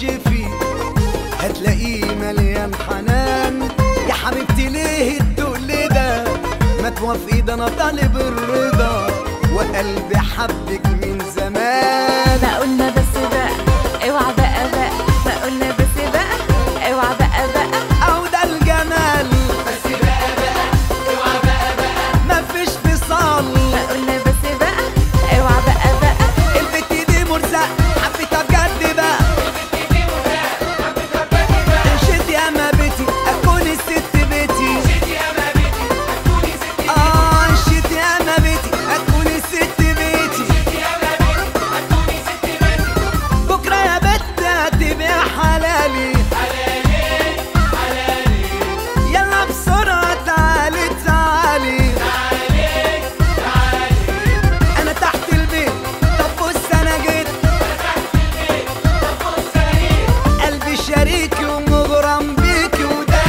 تكشفي هتلاقيه مليان حنان يا حبيبتي ليه التقل ده ما توافقي ده انا طالب الرضا وقلبي حبك من زمان ما قلنا بس بقى اوعى بقى بقى ما قلنا بس بقى اوعى بقى بقى او ده الجمال بس بقى بقى اوعى بقى بقى مفيش فصال ما قلنا بس بقى اوعى بقى بقى البت دي مرزق حبيتها بجد بقى انشد يا ما بيتي اكون الست بيتي اه انشد يا ما بيتي اكون الست بيتي بكره يا بت هتبقى حلالي يلا بسرعة تعالي تعالي انا تحت البيت طب بص انا جيت قلبي شريكي ومغرم بيكي وده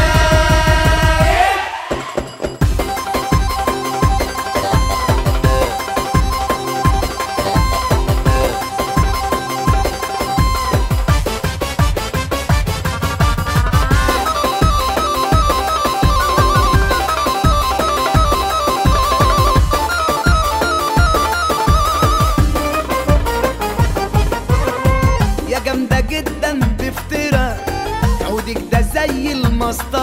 يا جامدة جدا بفترة عودك ده زي المسطرة